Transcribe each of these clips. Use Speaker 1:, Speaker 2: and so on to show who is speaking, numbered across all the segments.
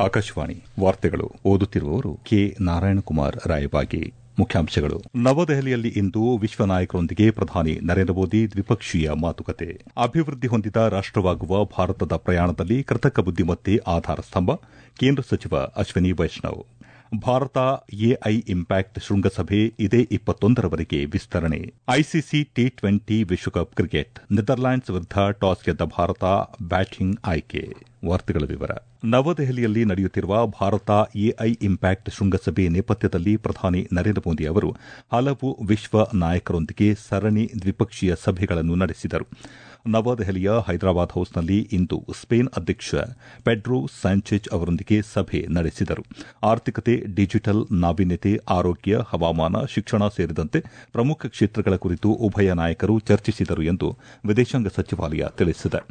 Speaker 1: ಆಕಾಶವಾಣಿ ವಾರ್ತೆಗಳು ಓದುತ್ತಿರುವವರು ಕೆ ನಾರಾಯಣಕುಮಾರ್ ರಾಯಬಾಗಿ ಮುಖ್ಯಾಂಶಗಳು ನವದೆಹಲಿಯಲ್ಲಿ ಇಂದು ವಿಶ್ವ ನಾಯಕರೊಂದಿಗೆ ಪ್ರಧಾನಿ ನರೇಂದ್ರ ಮೋದಿ ದ್ವಿಪಕ್ಷೀಯ ಮಾತುಕತೆ ಅಭಿವೃದ್ಧಿ ಹೊಂದಿದ ರಾಷ್ಟವಾಗುವ ಭಾರತದ ಪ್ರಯಾಣದಲ್ಲಿ ಕೃತಕ ಬುದ್ದಿಮತ್ತೆ ಆಧಾರ ಸ್ತಂಭ ಕೇಂದ್ರ ಸಚಿವ ಅಶ್ವಿನಿ ವೈಷ್ಣವ್ ಭಾರತ ಎಐ ಇಂಪ್ಯಾಕ್ಟ್ ಶೃಂಗಸಭೆ ಇದೇ ಇಪ್ಪತ್ತೊಂದರವರೆಗೆ ವಿಸ್ತರಣೆ ಐಸಿಸಿ ಟಿ ಟ್ವೆಂಟಿ ವಿಶ್ವಕಪ್ ಕ್ರಿಕೆಟ್ ನೆದರ್ಲ್ಯಾಂಡ್ಸ್ ವಿರುದ್ದ ಟಾಸ್ ಗೆದ್ದ ಭಾರತ ಬ್ಯಾಟಿಂಗ್ ಆಯ್ಕೆ ವಾರ್ತೆಗಳ ವಿವರ ನವದೆಹಲಿಯಲ್ಲಿ ನಡೆಯುತ್ತಿರುವ ಭಾರತ ಎಐ ಇಂಪ್ಯಾಕ್ಟ್ ಶೃಂಗಸಭೆ ನೇಪಥ್ಯದಲ್ಲಿ ಪ್ರಧಾನಿ ನರೇಂದ್ರ ಮೋದಿ ಅವರು ಹಲವು ವಿಶ್ವ ನಾಯಕರೊಂದಿಗೆ ಸರಣಿ ದ್ವಿಪಕ್ಷೀಯ ಸಭೆಗಳನ್ನು ನಡೆಸಿದರು ನವದೆಹಲಿಯ ಹೈದರಾಬಾದ್ ಹೌಸ್ನಲ್ಲಿ ಇಂದು ಸ್ಪೇನ್ ಅಧ್ಯಕ್ಷ ಪೆಡ್ರೋ ಸ್ಯಾಂಚೆಜ್ ಅವರೊಂದಿಗೆ ಸಭೆ ನಡೆಸಿದರು ಆರ್ಥಿಕತೆ ಡಿಜಿಟಲ್ ನಾವೀನ್ಯತೆ ಆರೋಗ್ಯ ಹವಾಮಾನ ಶಿಕ್ಷಣ ಸೇರಿದಂತೆ ಪ್ರಮುಖ ಕ್ಷೇತ್ರಗಳ ಕುರಿತು ಉಭಯ ನಾಯಕರು ಚರ್ಚಿಸಿದರು ಎಂದು ವಿದೇಶಾಂಗ ಸಚಿವಾಲಯ ತಿಳಿಸಿದೆ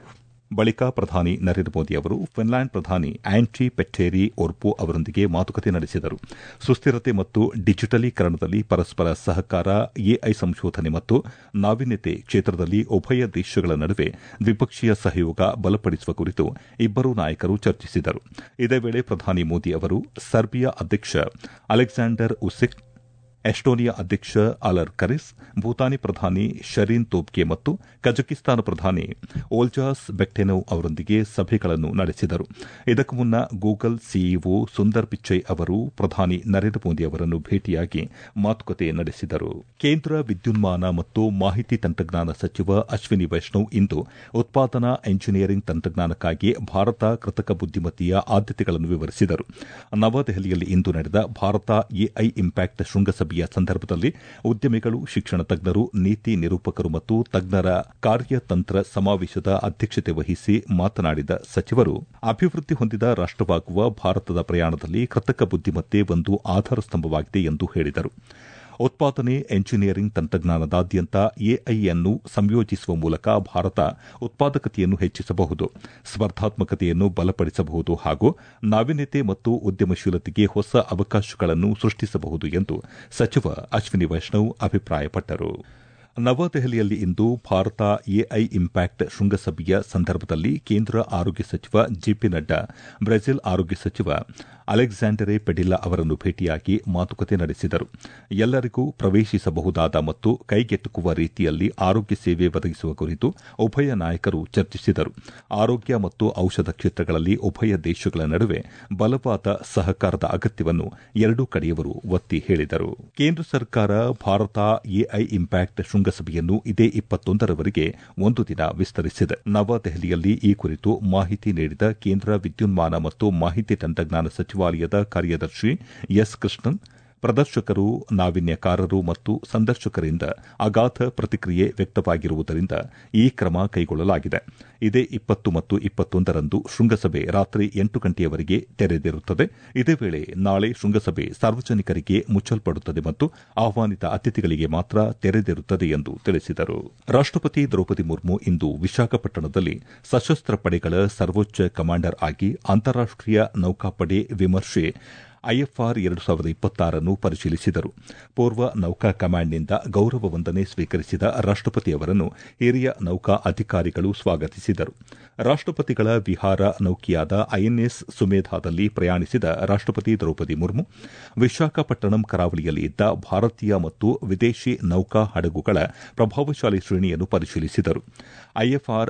Speaker 1: ಬಳಿಕ ಪ್ರಧಾನಿ ನರೇಂದ್ರ ಮೋದಿ ಅವರು ಫಿನ್ಲ್ಯಾಂಡ್ ಪ್ರಧಾನಿ ಆಂಟಿ ಪೆಟ್ಟೇರಿ ಒರ್ಪೋ ಅವರೊಂದಿಗೆ ಮಾತುಕತೆ ನಡೆಸಿದರು ಸುಸ್ಥಿರತೆ ಮತ್ತು ಡಿಜಿಟಲೀಕರಣದಲ್ಲಿ ಪರಸ್ಪರ ಸಹಕಾರ ಎಐ ಸಂಶೋಧನೆ ಮತ್ತು ನಾವೀನ್ಯತೆ ಕ್ಷೇತ್ರದಲ್ಲಿ ಉಭಯ ದೇಶಗಳ ನಡುವೆ ದ್ವಿಪಕ್ಷೀಯ ಸಹಯೋಗ ಬಲಪಡಿಸುವ ಕುರಿತು ಇಬ್ಬರೂ ನಾಯಕರು ಚರ್ಚಿಸಿದರು ಇದೇ ವೇಳೆ ಪ್ರಧಾನಿ ಮೋದಿ ಅವರು ಸರ್ಬಿಯಾ ಅಧ್ಯಕ್ಷ ಅಲೆಕ್ಸಾಂಡರ್ ಉಸಿಕ್ ಎಸ್ಟೋನಿಯಾ ಅಧ್ಯಕ್ಷ ಅಲರ್ ಕರಿಸ್ ಭೂತಾನಿ ಪ್ರಧಾನಿ ಶರೀನ್ ತೋಬ್ಗೆ ಮತ್ತು ಕಜಕಿಸ್ತಾನ ಪ್ರಧಾನಿ ಓಲ್ಜಾಸ್ ಬೆಕ್ಟೆನೋವ್ ಅವರೊಂದಿಗೆ ಸಭೆಗಳನ್ನು ನಡೆಸಿದರು ಇದಕ್ಕೂ ಮುನ್ನ ಗೂಗಲ್ ಸಿಇಒ ಸುಂದರ್ ಪಿಚ್ಚೈ ಅವರು ಪ್ರಧಾನಿ ನರೇಂದ್ರ ಮೋದಿ ಅವರನ್ನು ಭೇಟಿಯಾಗಿ ಮಾತುಕತೆ ನಡೆಸಿದರು ಕೇಂದ್ರ ವಿದ್ಯುನ್ಮಾನ ಮತ್ತು ಮಾಹಿತಿ ತಂತ್ರಜ್ಞಾನ ಸಚಿವ ಅಶ್ವಿನಿ ವೈಷ್ಣವ್ ಇಂದು ಉತ್ಪಾದನಾ ಎಂಜಿನಿಯರಿಂಗ್ ತಂತ್ರಜ್ಞಾನಕ್ಕಾಗಿ ಭಾರತ ಕೃತಕ ಬುದ್ದಿಮತ್ತೆಯ ಆದ್ಯತೆಗಳನ್ನು ವಿವರಿಸಿದರು ನವದೆಹಲಿಯಲ್ಲಿ ಇಂದು ನಡೆದ ಭಾರತ ಎಐ ಇಂಪ್ಯಾಕ್ಟ್ ಶೃಂಗಸಭೆಯ ಸಂದರ್ಭದಲ್ಲಿ ಉದ್ಯಮಿಗಳು ಶಿಕ್ಷಣ ತಜ್ಞರು ನೀತಿ ನಿರೂಪಕರು ಮತ್ತು ತಜ್ಞರ ಕಾರ್ಯತಂತ್ರ ಸಮಾವೇಶದ ಅಧ್ಯಕ್ಷತೆ ವಹಿಸಿ ಮಾತನಾಡಿದ ಸಚಿವರು ಅಭಿವೃದ್ಧಿ ಹೊಂದಿದ ರಾಷ್ಟವಾಗುವ ಭಾರತದ ಪ್ರಯಾಣದಲ್ಲಿ ಕೃತಕ ಬುದ್ದಿಮತ್ತೆ ಒಂದು ಆಧಾರ ಸ್ತಂಭವಾಗಿದೆ ಎಂದು ಹೇಳಿದರು ಉತ್ಪಾದನೆ ಎಂಜಿನಿಯರಿಂಗ್ ತಂತ್ರಜ್ಞಾನದಾದ್ಯಂತ ಎಐಯನ್ನು ಸಂಯೋಜಿಸುವ ಮೂಲಕ ಭಾರತ ಉತ್ಪಾದಕತೆಯನ್ನು ಹೆಚ್ಚಿಸಬಹುದು ಸ್ಪರ್ಧಾತ್ಮಕತೆಯನ್ನು ಬಲಪಡಿಸಬಹುದು ಹಾಗೂ ನಾವೀನ್ಯತೆ ಮತ್ತು ಉದ್ಯಮಶೀಲತೆಗೆ ಹೊಸ ಅವಕಾಶಗಳನ್ನು ಸೃಷ್ಟಿಸಬಹುದು ಎಂದು ಸಚಿವ ಅಶ್ವಿನಿ ವೈಷ್ಣವ್ ಅಭಿಪ್ರಾಯಪಟ್ಟರು ನವದೆಹಲಿಯಲ್ಲಿ ಇಂದು ಭಾರತ ಎಐ ಇಂಪ್ಯಾಕ್ಟ್ ಶೃಂಗಸಭೆಯ ಸಂದರ್ಭದಲ್ಲಿ ಕೇಂದ್ರ ಆರೋಗ್ಯ ಸಚಿವ ಜೆಪಿ ನಡ್ಡಾ ಬ್ರೆಜಿಲ್ ಆರೋಗ್ಯ ಸಚಿವ ಅಲೆಕ್ಸಾಂಡರೆ ಪೆಡಿಲ್ಲಾ ಅವರನ್ನು ಭೇಟಿಯಾಗಿ ಮಾತುಕತೆ ನಡೆಸಿದರು ಎಲ್ಲರಿಗೂ ಪ್ರವೇಶಿಸಬಹುದಾದ ಮತ್ತು ಕೈಗೆಟುಕುವ ರೀತಿಯಲ್ಲಿ ಆರೋಗ್ಯ ಸೇವೆ ಒದಗಿಸುವ ಕುರಿತು ಉಭಯ ನಾಯಕರು ಚರ್ಚಿಸಿದರು ಆರೋಗ್ಯ ಮತ್ತು ಔಷಧ ಕ್ಷೇತ್ರಗಳಲ್ಲಿ ಉಭಯ ದೇಶಗಳ ನಡುವೆ ಬಲವಾದ ಸಹಕಾರದ ಅಗತ್ಯವನ್ನು ಎರಡೂ ಕಡೆಯವರು ಒತ್ತಿ ಹೇಳಿದರು ಕೇಂದ್ರ ಸರ್ಕಾರ ಭಾರತ ಎಐ ಇಂಪ್ಯಾಕ್ಟ್ ಶೃಂಗಸಭೆಯನ್ನು ಇದೇ ಇಪ್ಪತ್ತೊಂದರವರೆಗೆ ಒಂದು ದಿನ ವಿಸ್ತರಿಸಿದೆ ನವದೆಹಲಿಯಲ್ಲಿ ಈ ಕುರಿತು ಮಾಹಿತಿ ನೀಡಿದ ಕೇಂದ್ರ ವಿದ್ಯುನ್ಮಾನ ಮತ್ತು ಮಾಹಿತಿ ತಂತ್ರಜ್ಞಾನ ಸಚಿವಾಲಯದ ಕಾರ್ಯದರ್ಶಿ ಎಸ್ ಕೃಷ್ಣನ್ ಪ್ರದರ್ಶಕರು ನಾವೀನ್ಯಕಾರರು ಮತ್ತು ಸಂದರ್ಶಕರಿಂದ ಅಗಾಧ ಪ್ರತಿಕ್ರಿಯೆ ವ್ಯಕ್ತವಾಗಿರುವುದರಿಂದ ಈ ಕ್ರಮ ಕೈಗೊಳ್ಳಲಾಗಿದೆ ಇದೇ ಇಪ್ಪತ್ತು ಮತ್ತು ಇಪ್ಪತ್ತೊಂದರಂದು ಶೃಂಗಸಭೆ ರಾತ್ರಿ ಎಂಟು ಗಂಟೆಯವರೆಗೆ ತೆರೆದಿರುತ್ತದೆ ಇದೇ ವೇಳೆ ನಾಳೆ ಶೃಂಗಸಭೆ ಸಾರ್ವಜನಿಕರಿಗೆ ಮುಚ್ಚಲ್ಪಡುತ್ತದೆ ಮತ್ತು ಆಹ್ವಾನಿತ ಅತಿಥಿಗಳಿಗೆ ಮಾತ್ರ ತೆರೆದಿರುತ್ತದೆ ಎಂದು ತಿಳಿಸಿದರು ರಾಷ್ಟಪತಿ ದ್ರೌಪದಿ ಮುರ್ಮು ಇಂದು ವಿಶಾಖಪಟ್ಟಣದಲ್ಲಿ ಸಶಸ್ತ್ರ ಪಡೆಗಳ ಸರ್ವೋಚ್ಚ ಕಮಾಂಡರ್ ಆಗಿ ಅಂತಾರಾಷ್ಟೀಯ ನೌಕಾಪಡೆ ವಿಮರ್ಶೆ ಐಎಫ್ಆರ್ ಎರಡು ಸಾವಿರದ ಇಪ್ಪತ್ತಾರನ್ನು ಪರಿಶೀಲಿಸಿದರು ಪೂರ್ವ ನೌಕಾ ಕಮಾಂಡ್ನಿಂದ ಗೌರವ ವಂದನೆ ಸ್ವೀಕರಿಸಿದ ರಾಷ್ಟಪತಿ ಅವರನ್ನು ಹಿರಿಯ ನೌಕಾ ಅಧಿಕಾರಿಗಳು ಸ್ವಾಗತಿಸಿದರು ರಾಷ್ಟಪತಿಗಳ ವಿಹಾರ ನೌಕೆಯಾದ ಐಎನ್ಎಸ್ ಸುಮೇಧಾದಲ್ಲಿ ಪ್ರಯಾಣಿಸಿದ ರಾಷ್ಟಪತಿ ದ್ರೌಪದಿ ಮುರ್ಮು ವಿಶಾಖಪಟ್ಟಣಂ ಕರಾವಳಿಯಲ್ಲಿ ಇದ್ದ ಭಾರತೀಯ ಮತ್ತು ವಿದೇಶಿ ನೌಕಾ ಹಡಗುಗಳ ಪ್ರಭಾವಶಾಲಿ ಶ್ರೇಣಿಯನ್ನು ಪರಿಶೀಲಿಸಿದರು ಐಎಫ್ಆರ್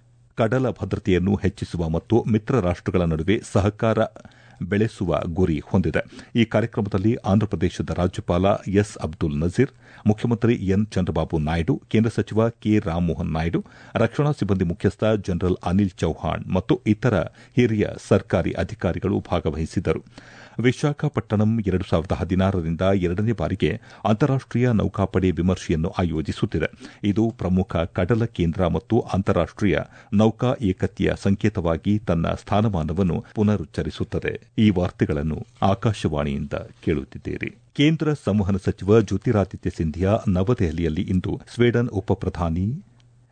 Speaker 1: ಕಡಲ ಭದ್ರತೆಯನ್ನು ಹೆಚ್ಚಿಸುವ ಮತ್ತು ಮಿತ್ರ ರಾಷ್ಟಗಳ ನಡುವೆ ಸಹಕಾರ ಬೆಳೆಸುವ ಗುರಿ ಹೊಂದಿದೆ ಈ ಕಾರ್ಯಕ್ರಮದಲ್ಲಿ ಆಂಧ್ರಪ್ರದೇಶದ ರಾಜ್ಯಪಾಲ ಎಸ್ ಅಬ್ದುಲ್ ನಜೀರ್ ಮುಖ್ಯಮಂತ್ರಿ ಎನ್ ಚಂದ್ರಬಾಬು ನಾಯ್ಡು ಕೇಂದ್ರ ಸಚಿವ ಕೆ ರಾಮ್ಮೋಹನ್ ನಾಯ್ಡು ರಕ್ಷಣಾ ಸಿಬ್ಬಂದಿ ಮುಖ್ಯಸ್ಥ ಜನರಲ್ ಅನಿಲ್ ಚೌಹಾಣ್ ಮತ್ತು ಇತರ ಹಿರಿಯ ಸರ್ಕಾರಿ ಅಧಿಕಾರಿಗಳು ಭಾಗವಹಿಸಿದ್ದರು ವಿಶಾಖಪಟ್ಟಣಂ ಎರಡು ಸಾವಿರದ ಹದಿನಾರರಿಂದ ಎರಡನೇ ಬಾರಿಗೆ ಅಂತಾರಾಷ್ಟೀಯ ನೌಕಾಪಡೆ ವಿಮರ್ಶೆಯನ್ನು ಆಯೋಜಿಸುತ್ತಿದೆ ಇದು ಪ್ರಮುಖ ಕಡಲ ಕೇಂದ್ರ ಮತ್ತು ಅಂತಾರಾಷ್ಟೀಯ ನೌಕಾ ಏಕತೆಯ ಸಂಕೇತವಾಗಿ ತನ್ನ ಸ್ಥಾನಮಾನವನ್ನು ಪುನರುಚ್ಚರಿಸುತ್ತದೆ ಈ ವಾರ್ತೆಗಳನ್ನು ಆಕಾಶವಾಣಿಯಿಂದ ಕೇಳುತ್ತಿದ್ದೀರಿ ಕೇಂದ್ರ ಸಂವಹನ ಸಚಿವ ಜ್ಯೋತಿರಾದಿತ್ಯ ಸಿಂಧಿಯಾ ನವದೆಹಲಿಯಲ್ಲಿ ಇಂದು ಸ್ವೀಡನ್ ಉಪ ಪ್ರಧಾನಿ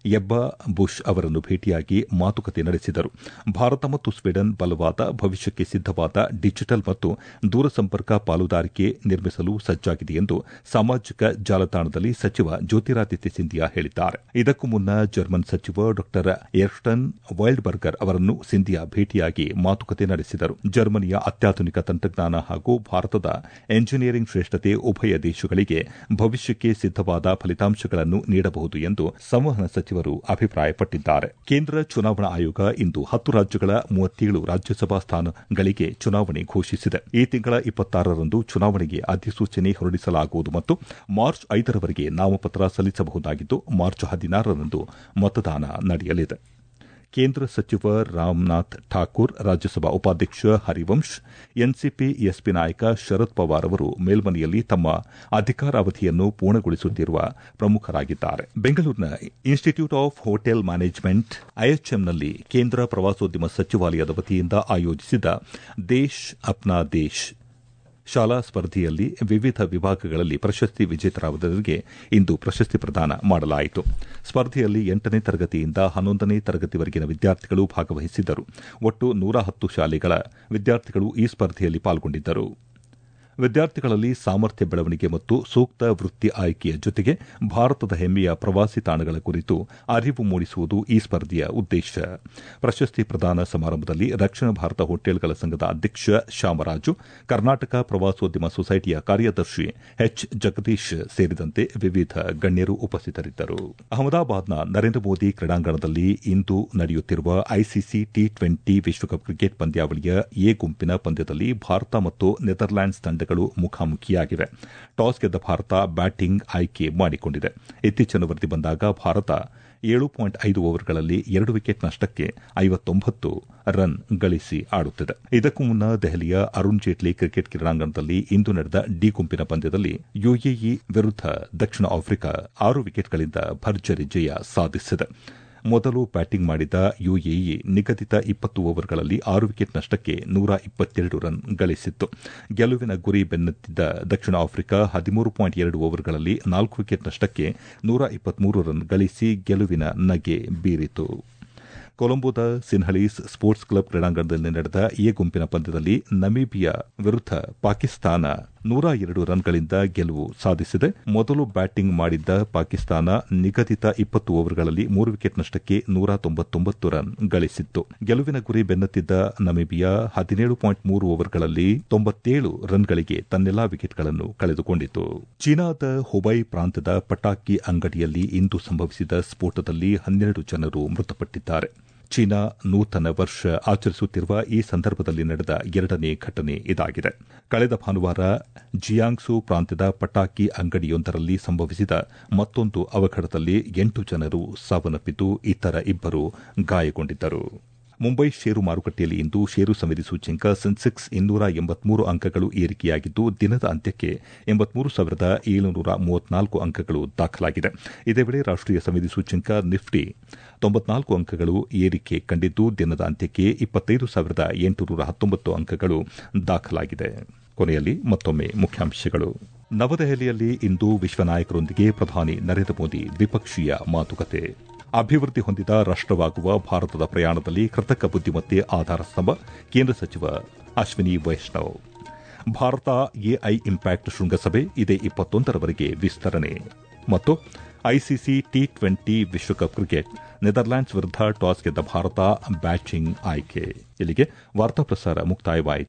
Speaker 1: ಎಬ್ಬಾ ಬುಷ್ ಅವರನ್ನು ಭೇಟಿಯಾಗಿ ಮಾತುಕತೆ ನಡೆಸಿದರು ಭಾರತ ಮತ್ತು ಸ್ವೀಡನ್ ಬಲವಾದ ಭವಿಷ್ಯಕ್ಕೆ ಸಿದ್ದವಾದ ಡಿಜಿಟಲ್ ಮತ್ತು ದೂರಸಂಪರ್ಕ ಪಾಲುದಾರಿಕೆ ನಿರ್ಮಿಸಲು ಸಜ್ಜಾಗಿದೆ ಎಂದು ಸಾಮಾಜಿಕ ಜಾಲತಾಣದಲ್ಲಿ ಸಚಿವ ಜ್ಯೋತಿರಾದಿತ್ಯ ಸಿಂಧಿಯಾ ಹೇಳಿದ್ದಾರೆ ಇದಕ್ಕೂ ಮುನ್ನ ಜರ್ಮನ್ ಸಚಿವ ಡಾ ಎರ್ಸ್ಟನ್ ವೈಲ್ಡ್ಬರ್ಗರ್ ಅವರನ್ನು ಸಿಂಧಿಯಾ ಭೇಟಿಯಾಗಿ ಮಾತುಕತೆ ನಡೆಸಿದರು ಜರ್ಮನಿಯ ಅತ್ಯಾಧುನಿಕ ತಂತ್ರಜ್ಞಾನ ಹಾಗೂ ಭಾರತದ ಎಂಜಿನಿಯರಿಂಗ್ ಶ್ರೇಷ್ಠತೆ ಉಭಯ ದೇಶಗಳಿಗೆ ಭವಿಷ್ಯಕ್ಕೆ ಸಿದ್ದವಾದ ಫಲಿತಾಂಶಗಳನ್ನು ನೀಡಬಹುದು ಎಂದು ಸಂವಹನ ಸಚಿವರು ಅಭಿಪ್ರಾಯಪಟ್ಟಿದ್ದಾರೆ ಕೇಂದ್ರ ಚುನಾವಣಾ ಆಯೋಗ ಇಂದು ಹತ್ತು ರಾಜ್ಯಗಳ ಮೂವತ್ತೇಳು ರಾಜ್ಯಸಭಾ ಸ್ಥಾನಗಳಿಗೆ ಚುನಾವಣೆ ಘೋಷಿಸಿದೆ ಈ ತಿಂಗಳ ಇಪ್ಪತ್ತಾರರಂದು ಚುನಾವಣೆಗೆ ಅಧಿಸೂಚನೆ ಹೊರಡಿಸಲಾಗುವುದು ಮತ್ತು ಮಾರ್ಚ್ ಐದರವರೆಗೆ ನಾಮಪತ್ರ ಸಲ್ಲಿಸಬಹುದಾಗಿದ್ದು ಮಾರ್ಚ್ ಹದಿನಾರರಂದು ಮತದಾನ ನಡೆಯಲಿದೆ ಕೇಂದ್ರ ಸಚಿವ ರಾಮನಾಥ್ ಠಾಕೂರ್ ರಾಜ್ಯಸಭಾ ಉಪಾಧ್ಯಕ್ಷ ಹರಿವಂಶ್ ಎನ್ಸಿಪಿ ಎಸ್ಪಿ ನಾಯಕ ಶರದ್ ಪವಾರ್ ಅವರು ಮೇಲ್ಮನೆಯಲ್ಲಿ ತಮ್ಮ ಅಧಿಕಾರಾವಧಿಯನ್ನು ಪೂರ್ಣಗೊಳಿಸುತ್ತಿರುವ ಪ್ರಮುಖರಾಗಿದ್ದಾರೆ ಬೆಂಗಳೂರಿನ ಇನ್ಸ್ಟಿಟ್ಯೂಟ್ ಆಫ್ ಹೋಟೆಲ್ ಮ್ಯಾನೇಜ್ಮೆಂಟ್ ಐಎಚ್ಎಂನಲ್ಲಿ ಕೇಂದ್ರ ಪ್ರವಾಸೋದ್ಯಮ ಸಚಿವಾಲಯದ ವತಿಯಿಂದ ಆಯೋಜಿಸಿದ್ದ ದೇಶ್ ಅಪ್ನಾ ದೇಶ್ ಶಾಲಾ ಸ್ಪರ್ಧೆಯಲ್ಲಿ ವಿವಿಧ ವಿಭಾಗಗಳಲ್ಲಿ ಪ್ರಶಸ್ತಿ ವಿಜೇತರಾದವರಿಗೆ ಇಂದು ಪ್ರಶಸ್ತಿ ಪ್ರದಾನ ಮಾಡಲಾಯಿತು ಸ್ಪರ್ಧೆಯಲ್ಲಿ ಎಂಟನೇ ತರಗತಿಯಿಂದ ಹನ್ನೊಂದನೇ ತರಗತಿವರೆಗಿನ ವಿದ್ಯಾರ್ಥಿಗಳು ಭಾಗವಹಿಸಿದ್ದರು ಒಟ್ಟು ನೂರ ಹತ್ತು ಶಾಲೆಗಳ ವಿದ್ಯಾರ್ಥಿಗಳು ಈ ಸ್ಪರ್ಧೆಯಲ್ಲಿ ಪಾಲ್ಗೊಂಡಿದ್ದರು ವಿದ್ಯಾರ್ಥಿಗಳಲ್ಲಿ ಸಾಮರ್ಥ್ಯ ಬೆಳವಣಿಗೆ ಮತ್ತು ಸೂಕ್ತ ವೃತ್ತಿ ಆಯ್ಕೆಯ ಜೊತೆಗೆ ಭಾರತದ ಹೆಮ್ಮೆಯ ಪ್ರವಾಸಿ ತಾಣಗಳ ಕುರಿತು ಅರಿವು ಮೂಡಿಸುವುದು ಈ ಸ್ಪರ್ಧೆಯ ಉದ್ದೇಶ ಪ್ರಶಸ್ತಿ ಪ್ರದಾನ ಸಮಾರಂಭದಲ್ಲಿ ದಕ್ಷಿಣ ಭಾರತ ಹೋಟೆಲ್ಗಳ ಸಂಘದ ಅಧ್ಯಕ್ಷ ಶ್ಯಾಮರಾಜು ಕರ್ನಾಟಕ ಪ್ರವಾಸೋದ್ಯಮ ಸೊಸೈಟಿಯ ಕಾರ್ಯದರ್ಶಿ ಎಚ್ ಜಗದೀಶ್ ಸೇರಿದಂತೆ ವಿವಿಧ ಗಣ್ಯರು ಉಪಸ್ಥಿತರಿದ್ದರು ಅಹಮದಾಬಾದ್ನ ನರೇಂದ್ರ ಮೋದಿ ಕ್ರೀಡಾಂಗಣದಲ್ಲಿ ಇಂದು ನಡೆಯುತ್ತಿರುವ ಐಸಿಸಿ ಟಿ ಟ್ವೆಂಟಿ ವಿಶ್ವಕಪ್ ಕ್ರಿಕೆಟ್ ಪಂದ್ಯಾವಳಿಯ ಎ ಗುಂಪಿನ ಪಂದ್ಯದಲ್ಲಿ ಭಾರತ ಮತ್ತು ನೆದರ್ಲ್ಯಾಂಡ್ಸ್ ತಂಡ ಮುಖಾಮುಖಿಯಾಗಿವೆ ಟಾಸ್ ಗೆದ್ದ ಭಾರತ ಬ್ಯಾಟಿಂಗ್ ಆಯ್ಕೆ ಮಾಡಿಕೊಂಡಿದೆ ಇತ್ತೀಚಿನ ವರದಿ ಬಂದಾಗ ಭಾರತ ಏಳು ಪಾಯಿಂಟ್ ಐದು ಓವರ್ಗಳಲ್ಲಿ ಎರಡು ವಿಕೆಟ್ ನಷ್ಟಕ್ಕೆ ಐವತ್ತೊಂಬತ್ತು ರನ್ ಗಳಿಸಿ ಆಡುತ್ತಿದೆ ಇದಕ್ಕೂ ಮುನ್ನ ದೆಹಲಿಯ ಅರುಣ್ ಜೇಟ್ಲಿ ಕ್ರಿಕೆಟ್ ಕ್ರೀಡಾಂಗಣದಲ್ಲಿ ಇಂದು ನಡೆದ ಡಿ ಗುಂಪಿನ ಪಂದ್ಯದಲ್ಲಿ ಯುಎಇ ವಿರುದ್ಧ ದಕ್ಷಿಣ ಆಫ್ರಿಕಾ ಆರು ವಿಕೆಟ್ಗಳಿಂದ ಭರ್ಜರಿ ಜಯ ಸಾಧಿಸಿದೆ ಮೊದಲು ಬ್ಯಾಟಿಂಗ್ ಮಾಡಿದ ಯುಎಇ ನಿಗದಿತ ಇಪ್ಪತ್ತು ಓವರ್ಗಳಲ್ಲಿ ಆರು ವಿಕೆಟ್ ನಷ್ಟಕ್ಕೆ ನೂರ ಇಪ್ಪತ್ತೆರಡು ರನ್ ಗಳಿಸಿತ್ತು ಗೆಲುವಿನ ಗುರಿ ಬೆನ್ನತ್ತಿದ್ದ ದಕ್ಷಿಣ ಆಫ್ರಿಕಾ ಹದಿಮೂರು ಪಾಯಿಂಟ್ ಎರಡು ಓವರ್ಗಳಲ್ಲಿ ನಾಲ್ಕು ವಿಕೆಟ್ ನಷ್ಟಕ್ಕೆ ನೂರ ಇಪ್ಪತ್ಮೂರು ರನ್ ಗಳಿಸಿ ಗೆಲುವಿನ ನಗೆ ಬೀರಿತು ಕೊಲಂಬೋದ ಸಿನ್ಹಳೀಸ್ ಸ್ಪೋರ್ಟ್ಸ್ ಕ್ಲಬ್ ಕ್ರೀಡಾಂಗಣದಲ್ಲಿ ನಡೆದ ಎ ಗುಂಪಿನ ಪಂದ್ಯದಲ್ಲಿ ನಮೀಬಿಯಾ ವಿರುದ್ಧ ಪಾಕಿಸ್ತಾನ ನೂರ ಎರಡು ರನ್ಗಳಿಂದ ಗೆಲುವು ಸಾಧಿಸಿದೆ ಮೊದಲು ಬ್ಯಾಟಿಂಗ್ ಮಾಡಿದ್ದ ಪಾಕಿಸ್ತಾನ ನಿಗದಿತ ಇಪ್ಪತ್ತು ಓವರ್ಗಳಲ್ಲಿ ಮೂರು ವಿಕೆಟ್ ನಷ್ಟಕ್ಕೆ ನೂರ ತೊಂಬತ್ತೊಂಬತ್ತು ರನ್ ಗಳಿಸಿತ್ತು ಗೆಲುವಿನ ಗುರಿ ಬೆನ್ನತ್ತಿದ್ದ ನಮೀಬಿಯಾ ಹದಿನೇಳು ಪಾಯಿಂಟ್ ಮೂರು ಓವರ್ಗಳಲ್ಲಿ ತೊಂಬತ್ತೇಳು ರನ್ಗಳಿಗೆ ತನ್ನೆಲ್ಲಾ ವಿಕೆಟ್ಗಳನ್ನು ಕಳೆದುಕೊಂಡಿತು ಚೀನಾದ ಹುಬೈ ಪ್ರಾಂತ್ಯದ ಪಟಾಕಿ ಅಂಗಡಿಯಲ್ಲಿ ಇಂದು ಸಂಭವಿಸಿದ ಸ್ಫೋಟದಲ್ಲಿ ಹನ್ನೆರಡು ಜನರು ಮೃತಪಟ್ಟಿದ್ದಾರೆ ಚೀನಾ ನೂತನ ವರ್ಷ ಆಚರಿಸುತ್ತಿರುವ ಈ ಸಂದರ್ಭದಲ್ಲಿ ನಡೆದ ಎರಡನೇ ಘಟನೆ ಇದಾಗಿದೆ ಕಳೆದ ಭಾನುವಾರ ಜಿಯಾಂಗ್ಸು ಪ್ರಾಂತ್ಯದ ಪಟಾಕಿ ಅಂಗಡಿಯೊಂದರಲ್ಲಿ ಸಂಭವಿಸಿದ ಮತ್ತೊಂದು ಅವಘಡದಲ್ಲಿ ಎಂಟು ಜನರು ಸಾವನ್ನಪ್ಪಿದ್ದು ಇತರ ಇಬ್ಬರು ಗಾಯಗೊಂಡಿದ್ದರು ಮುಂಬೈ ಷೇರು ಮಾರುಕಟ್ಟೆಯಲ್ಲಿ ಇಂದು ಷೇರು ಸಮಿತಿ ಸೂಚ್ಯಂಕ ಸೆನ್ಸೆಕ್ಸ್ ಇನ್ನೂರ ಎಂಬತ್ಮೂರು ಅಂಕಗಳು ಏರಿಕೆಯಾಗಿದ್ದು ದಿನದ ಅಂತ್ಯಕ್ಕೆ ಎಂಬತ್ಮೂರು ಸಾವಿರದ ಏಳುನೂರ ಮೂವತ್ನಾಲ್ಕು ಅಂಕಗಳು ದಾಖಲಾಗಿದೆ ಇದೇ ವೇಳೆ ರಾಷ್ಟೀಯ ಸಮಿತಿ ಸೂಚ್ಯಂಕ ನಿಫ್ಟಿ ತೊಂಬತ್ನಾಲ್ಕು ಅಂಕಗಳು ಏರಿಕೆ ಕಂಡಿದ್ದು ದಿನದ ಅಂತ್ಯಕ್ಕೆ ಇಪ್ಪತ್ತೈದು ಸಾವಿರದ ಎಂಟುನೂರ ಹತ್ತೊಂಬತ್ತು ಅಂಕಗಳು ದಾಖಲಾಗಿದೆ ಕೊನೆಯಲ್ಲಿ ಮತ್ತೊಮ್ಮೆ ಮುಖ್ಯಾಂಶಗಳು ನವದೆಹಲಿಯಲ್ಲಿ ಇಂದು ವಿಶ್ವ ನಾಯಕರೊಂದಿಗೆ ಪ್ರಧಾನಿ ನರೇಂದ್ರ ಮೋದಿ ದ್ವಿಪಕ್ಷೀಯ ಮಾತುಕತೆ ಅಭಿವೃದ್ಧಿ ಹೊಂದಿದ ರಾಷ್ಟವಾಗುವ ಭಾರತದ ಪ್ರಯಾಣದಲ್ಲಿ ಕೃತಕ ಬುದ್ದಿಮತ್ತೆ ಆಧಾರ ಸ್ತಂಭ ಕೇಂದ್ರ ಸಚಿವ ಅಶ್ವಿನಿ ವೈಷ್ಣವ್ ಭಾರತ ಎಐ ಇಂಪ್ಯಾಕ್ಟ್ ಶೃಂಗಸಭೆ ಇದೇ ಇಪ್ಪತ್ತೊಂದರವರೆಗೆ ವಿಸ್ತರಣೆ ಮತ್ತು ಐಸಿಸಿ ಟಿ ಟ್ವೆಂಟಿ ವಿಶ್ವಕಪ್ ಕ್ರಿಕೆಟ್ ನೆದರ್ಲ್ಯಾಂಡ್ಸ್ ವಿರುದ್ಧ ಟಾಸ್ ಗೆದ್ದ ಭಾರತ ಬ್ಯಾಟಿಂಗ್ ಆಯ್ಕೆ ಇಲ್ಲಿಗೆ ವಾರ್ತಾ ಪ್ರಸಾರ ಮುಕ್ತಾಯವಾಯಿತು